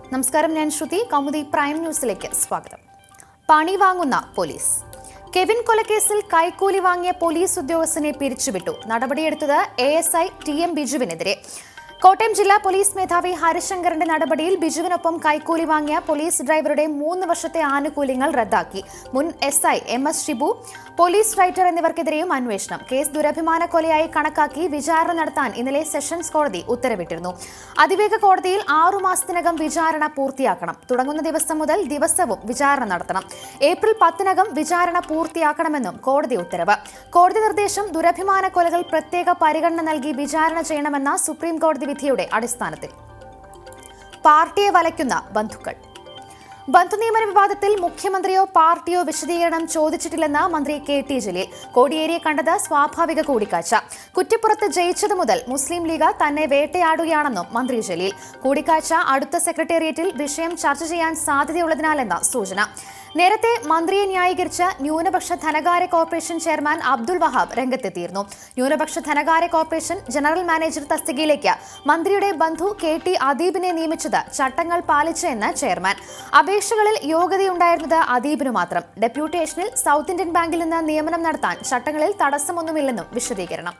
നമസ്കാരം ഞാൻ ശ്രുതി കൗമുദി പ്രൈം ന്യൂസിലേക്ക് സ്വാഗതം പണി വാങ്ങുന്ന പോലീസ് കെവിൻ കൊലക്കേസിൽ കൈക്കൂലി വാങ്ങിയ പോലീസ് ഉദ്യോഗസ്ഥനെ പിരിച്ചുവിട്ടു നടപടിയെടുത്തത് A S I T M ബിജുവിനെതിരെ കോട്ടയം ജില്ലാ പോലീസ് മേധാവി ഹരിശങ്കറിന്റെ നടപടിയിൽ ബിജുവിനൊപ്പം കൈക്കൂലി വാങ്ങിയ പോലീസ് ഡ്രൈവറുടെ മൂന്ന് വർഷത്തെ ആനുകൂല്യങ്ങൾ റദ്ദാക്കി മുൻ S I M S Shibu police writer എന്നിവർക്കെതിരെയും അന്വേഷണം കേസ് ദുരഭിമാന കൊലയായി കണക്കാക്കി വിചാരണ നടത്താൻ ഇന്നലെ സെഷൻസ് കോടതി ഉത്തരവിട്ടിരുന്നു അതിവേഗ കോടതിയിൽ ആറുമാസത്തിനകം വിചാരണ പൂർത്തിയാക്കണം തുടങ്ങുന്ന ദിവസം മുതൽ ദിവസവും വിചാരണ നടത്തണം ഏപ്രിൽ പത്തിനകം വിചാരണ പൂർത്തിയാക്കണമെന്നും കോടതി ഉത്തരവ് കോടതി നിർദ്ദേശം ദുരഭിമാന കൊലകൾ പ്രത്യേക പരിഗണന നൽകി വിചാരണ ചെയ്യണമെന്ന സുപ്രീം കോടതി വിധിയുടെ അടിസ്ഥാനത്തിൽ പാർട്ടിയെ വലയ്ക്കുന്ന ബന്ധുക്കൾ ബന്ധുനിയമന വിവാദത്തിൽ മുഖ്യമന്ത്രിയോ പാർട്ടിയോ വിശദീകരണം ചോദിച്ചിട്ടില്ലെന്ന് മന്ത്രി കെ ടി ജലീൽ കോടിയേരിയെ കണ്ടത് സ്വാഭാവിക കൂടിക്കാഴ്ച കുറ്റിപ്പുറത്ത് ജയിച്ചതു മുതൽ മുസ്ലിം ലീഗ് തന്നെ വേട്ടയാടുകയാണെന്നും മന്ത്രി ജലീൽ കൂടിക്കാഴ്ച അടുത്ത സെക്രട്ടേറിയറ്റിൽ വിഷയം ചർച്ച ചെയ്യാൻ സാധ്യതയുള്ളതിനാലെന്ന സൂചന നേരത്തെ മന്ത്രിയെ ന്യായീകരിച്ച് ന്യൂനപക്ഷ ധനകാര്യ കോർപ്പറേഷൻ ചെയർമാൻ അബ്ദുൾ വഹാബ് രംഗത്തെത്തിയിരുന്നു ന്യൂനപക്ഷ ധനകാര്യ കോർപ്പറേഷൻ ജനറൽ മാനേജർ തസ്തികയിലേക്ക് മന്ത്രിയുടെ ബന്ധു കെ ടി അദീബിനെ നിയമിച്ചത് ചട്ടങ്ങൾ പാലിച്ചെന്ന് ചെയർമാൻ അപേക്ഷകളിൽ യോഗ്യതയുണ്ടായിരുന്നത് അദീബിനു മാത്രം ഡെപ്യൂട്ടേഷനിൽ സൗത്ത് ഇന്ത്യൻ ബാങ്കിൽ നിന്ന് നിയമനം നടത്താൻ ചട്ടങ്ങളിൽ തടസ്സമൊന്നുമില്ലെന്നും വിശദീകരണം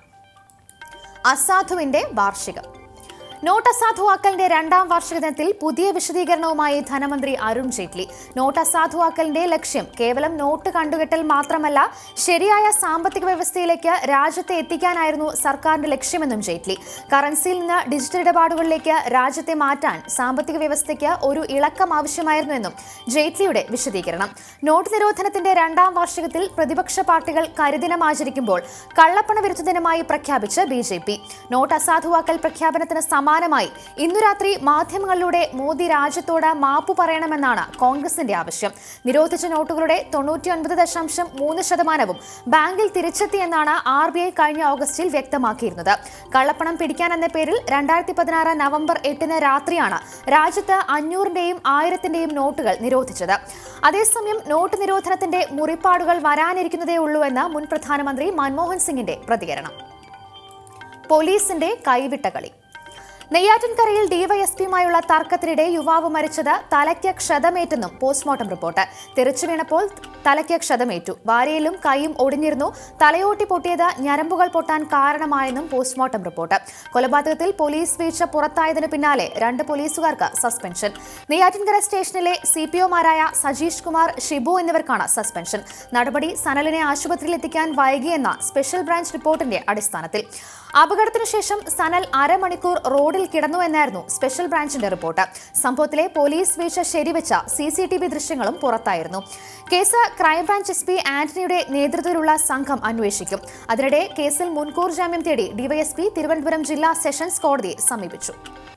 അസാധുവിന്റെ വാർഷികം നോട്ട് അസാധുവാക്കലിന്റെ രണ്ടാം വാർഷിക ദിനത്തിൽ പുതിയ വിശദീകരണവുമായി ധനമന്ത്രി അരുൺ ജെയ്റ്റ്ലി നോട്ട് അസാധുവാക്കലിന്റെ ലക്ഷ്യം കേവലം നോട്ട് കണ്ടുകെട്ടൽ മാത്രമല്ല ശരിയായ സാമ്പത്തിക വ്യവസ്ഥയിലേക്ക് രാജ്യത്തെ എത്തിക്കാനായിരുന്നു സർക്കാരിന്റെ ലക്ഷ്യമെന്നും ജെയ്റ്റ്ലി കറൻസിയിൽ നിന്ന് ഡിജിറ്റൽ ഇടപാടുകളിലേക്ക് രാജ്യത്തെ മാറ്റാൻ സാമ്പത്തിക വ്യവസ്ഥയ്ക്ക് ഒരു ഇളക്കം ആവശ്യമായിരുന്നുവെന്നും ജെയ്റ്റ്ലിയുടെ വിശദീകരണം നോട്ട് നിരോധനത്തിന്റെ രണ്ടാം വാർഷികത്തിൽ പ്രതിപക്ഷ പാർട്ടികൾ കരിദിനം ആചരിക്കുമ്പോൾ കള്ളപ്പണ വിരുദ്ധ ദിനമായി പ്രഖ്യാപിച്ച് ബി ജെ പി നോട്ട് അസാധുവാക്കൽ പ്രഖ്യാപനത്തിന് സമാനമായി ഇന്നു രാത്രി മാധ്യമങ്ങളിലൂടെ മോദി രാജ്യത്തോട് മാപ്പു പറയണമെന്നാണ് കോൺഗ്രസിന്റെ ആവശ്യം നിരോധിച്ച നോട്ടുകളുടെ തൊണ്ണൂറ്റിയൊൻപത് ദശാംശം മൂന്ന് ശതമാനവും ബാങ്കിൽ തിരിച്ചെത്തിയെന്നാണ് ആർ ബി ഐ കഴിഞ്ഞ ഓഗസ്റ്റിൽ വ്യക്തമാക്കിയിരുന്നത് കള്ളപ്പണം പിടിക്കാനെന്ന പേരിൽ രണ്ടായിരത്തി പതിനാറ് നവംബർ എട്ടിന് രാത്രിയാണ് രാജ്യത്ത് അഞ്ഞൂറിന്റെയും ആയിരത്തിന്റെയും നോട്ടുകൾ നിരോധിച്ചത് അതേസമയം നോട്ട് നിരോധനത്തിന്റെ മുറിപ്പാടുകൾ വരാനിരിക്കുന്നതേ ഉള്ളൂ എന്ന് മുൻ പ്രധാനമന്ത്രി മൻമോഹൻ സിംഗിന്റെ പ്രതികരണം പോലീസിന്റെ കൈവിട്ട കളി നെയ്യാറ്റിൻകരയിൽ ഡിവൈഎസ്പിയുമായുള്ള തർക്കത്തിനിടെ യുവാവ് മരിച്ചത് തലയ്ക്ക് ക്ഷതമേറ്റെന്നും പോസ്റ്റ്മോർട്ടം റിപ്പോർട്ട് തെറിച്ചു വീണപ്പോൾ തലയ്ക്ക് ക്ഷതമേറ്റു വാരയിലും കൈയും ഒടിഞ്ഞിരുന്നു തലയോട്ടി പൊട്ടിയത് ഞരമ്പുകൾ പൊട്ടാൻ കാരണമായെന്നും പോസ്റ്റ്മോർട്ടം റിപ്പോർട്ട് കൊലപാതകത്തിൽ പോലീസ് വീഴ്ച പുറത്തായതിനു പിന്നാലെ രണ്ട് പോലീസുകാർക്ക് സസ്പെൻഷൻ നെയ്യാറ്റിൻകര സ്റ്റേഷനിലെ സി പി ഒമാരായ സജീഷ് കുമാർ ഷിബു എന്നിവർക്കാണ് സസ്പെൻഷൻ നടപടി സനലിനെ ആശുപത്രിയിൽ എത്തിക്കാൻ വൈകിയെന്ന സ്പെഷ്യൽ ബ്രാഞ്ച് റിപ്പോർട്ടിന്റെ അടിസ്ഥാനത്തിൽ അപകടത്തിനു ശേഷം സനൽ അരമണിക്കൂർ റോഡിൽ കിടന്നുവെന്നായിരുന്നു സ്പെഷ്യൽ ബ്രാഞ്ചിന്റെ റിപ്പോർട്ട് സംഭവത്തിലെ പോലീസ് വീഴ്ച ശരിവെച്ച സി സി ടി വി ദൃശ്യങ്ങളും പുറത്തായിരുന്നു കേസ് ക്രൈംബ്രാഞ്ച് എസ് പി ആന്റണിയുടെ നേതൃത്വത്തിലുള്ള സംഘം അന്വേഷിക്കും അതിനിടെ കേസിൽ മുൻകൂർ ജാമ്യം തേടി ഡിവൈഎസ്പി തിരുവനന്തപുരം ജില്ലാ സെഷൻസ് കോടതിയെ സമീപിച്ചു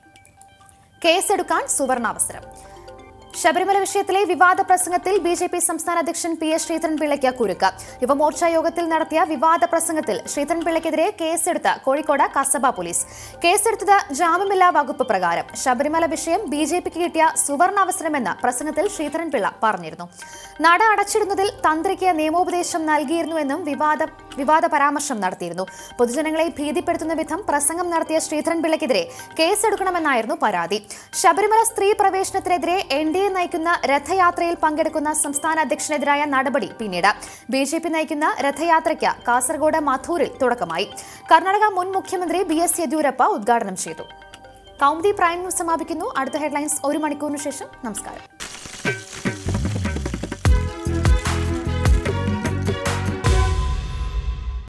കേസെടുക്കാൻ സുവർണാവസരം ശബരിമല വിഷയത്തിലെ വിവാദ പ്രസംഗത്തിൽ ബി ജെ പി സംസ്ഥാന അധ്യക്ഷൻ പി എസ് ശ്രീധരൻപിള്ളയ്ക്ക് കുരുക്ക് യുവമോർച്ച യോഗത്തിൽ നടത്തിയ വിവാദ പ്രസംഗത്തിൽ ശ്രീധരൻപിള്ളയ്ക്കെതിരെ കേസെടുത്ത കോഴിക്കോട് കസബ പോലീസ് കേസെടുത്തത് ജാമ്യമില്ലാ വകുപ്പ് പ്രകാരം ശബരിമല വിഷയം ബി ജെ പിക്ക് കിട്ടിയ സുവർണാവസരമെന്ന് പ്രസംഗത്തിൽ ശ്രീധരൻപിള്ള പറഞ്ഞിരുന്നു നട അടച്ചിടുന്നതിൽ തന്ത്രിക്ക് നിയമോപദേശം നൽകിയിരുന്നുവെന്നും വിവാദ വിവാദ പരാമർശം നടത്തിയിരുന്നു പൊതുജനങ്ങളെ ഭീതിപ്പെടുത്തുന്ന വിധം പ്രസംഗം നടത്തിയ ശ്രീധരൻപിള്ളയ്ക്കെതിരെ കേസെടുക്കണമെന്നായിരുന്നു പരാതി ശബരിമല സ്ത്രീ പ്രവേശനത്തിനെതിരെ എൻ ഡി എ നയിക്കുന്ന രഥയാത്രയിൽ പങ്കെടുക്കുന്ന സംസ്ഥാന അധ്യക്ഷനെതിരായ നടപടി പിന്നീട് ബി ജെ പി നയിക്കുന്ന രഥയാത്രയ്ക്ക് കാസർഗോഡ് മധൂരിൽ തുടക്കമായി കർണാടക മുൻ മുഖ്യമന്ത്രി ബി എസ് യെദ്യൂരപ്പ ഉദ്ഘാടനം ചെയ്തു കൗമുദി പ്രൈം ന്യൂസ് സമാപിക്കുന്നു അടുത്ത ഹെഡ്ലൈൻസ് ഒരു മണിക്കൂറിന് ശേഷം നമസ്കാരം